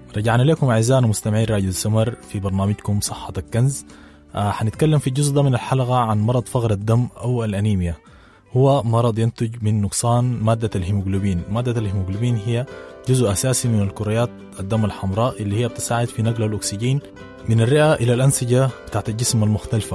رجعنا لكم أعزائنا مستمعين راديو السمر في برنامجكم صحة الكنز آه حنتكلم في الجزء ده من الحلقة عن مرض فقر الدم أو الأنيميا هو مرض ينتج من نقصان مادة الهيموغلوبين مادة الهيموغلوبين هي جزء أساسي من الكريات الدم الحمراء اللي هي بتساعد في نقل الأكسجين من الرئة إلى الأنسجة بتاعت الجسم المختلفة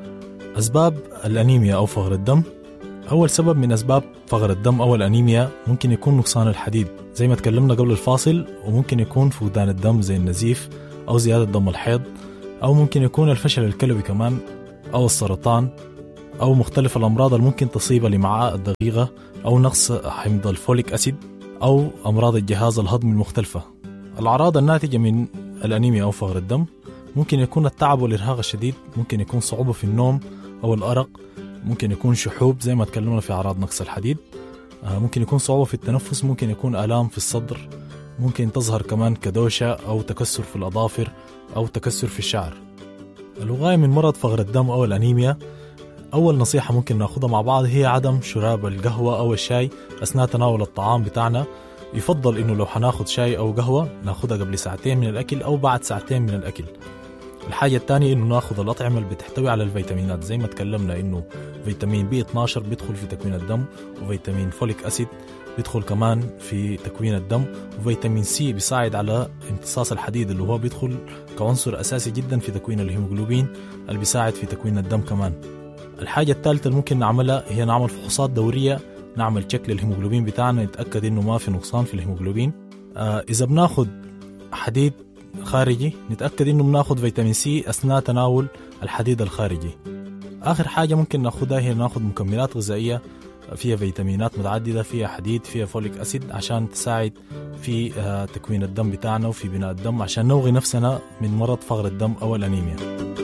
أسباب الأنيميا أو فقر الدم أول سبب من أسباب فقر الدم أو الأنيميا ممكن يكون نقصان الحديد زي ما تكلمنا قبل الفاصل وممكن يكون فقدان الدم زي النزيف أو زيادة دم الحيض أو ممكن يكون الفشل الكلوي كمان أو السرطان أو مختلف الأمراض اللي ممكن تصيب الأمعاء الدقيقة أو نقص حمض الفوليك أسيد أو أمراض الجهاز الهضمي المختلفة الأعراض الناتجة من الأنيميا أو فقر الدم ممكن يكون التعب والإرهاق الشديد ممكن يكون صعوبة في النوم أو الأرق ممكن يكون شحوب زي ما تكلمنا في أعراض نقص الحديد ممكن يكون صعوبة في التنفس ممكن يكون آلام في الصدر ممكن تظهر كمان كدوشة أو تكسر في الأظافر أو تكسر في الشعر الوقاية من مرض فقر الدم أو الأنيميا أول نصيحة ممكن ناخدها مع بعض هي عدم شراب القهوة أو الشاي أثناء تناول الطعام بتاعنا يفضل إنه لو حناخد شاي أو قهوة ناخدها قبل ساعتين من الأكل أو بعد ساعتين من الأكل الحاجة الثانية إنه ناخذ الأطعمة اللي بتحتوي على الفيتامينات زي ما تكلمنا إنه فيتامين بي 12 بيدخل في تكوين الدم وفيتامين فوليك أسيد بيدخل كمان في تكوين الدم وفيتامين سي بيساعد على امتصاص الحديد اللي هو بيدخل كعنصر أساسي جدا في تكوين الهيموغلوبين اللي بيساعد في تكوين الدم كمان الحاجة الثالثة اللي ممكن نعملها هي نعمل فحوصات دورية نعمل تشيك للهيموغلوبين بتاعنا نتأكد إنه ما في نقصان في الهيموغلوبين آه إذا بناخد حديد خارجي نتأكد إنه بناخد فيتامين سي أثناء تناول الحديد الخارجي آخر حاجة ممكن ناخدها هي ناخد مكملات غذائية فيها فيتامينات متعددة فيها حديد فيها فوليك أسيد عشان تساعد في تكوين الدم بتاعنا وفي بناء الدم عشان نوغي نفسنا من مرض فقر الدم أو الأنيميا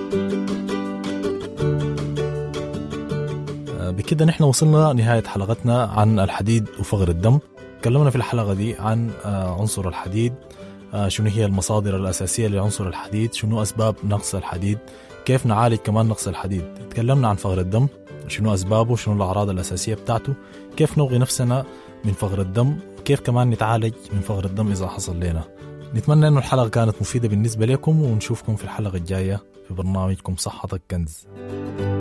بكده نحن وصلنا نهاية حلقتنا عن الحديد وفقر الدم تكلمنا في الحلقة دي عن عنصر الحديد شنو هي المصادر الأساسية لعنصر الحديد شنو أسباب نقص الحديد كيف نعالج كمان نقص الحديد تكلمنا عن فقر الدم شنو أسبابه شنو الأعراض الأساسية بتاعته كيف نوغي نفسنا من فقر الدم كيف كمان نتعالج من فقر الدم إذا حصل لنا نتمنى أنه الحلقة كانت مفيدة بالنسبة لكم ونشوفكم في الحلقة الجاية في برنامجكم صحة الكنز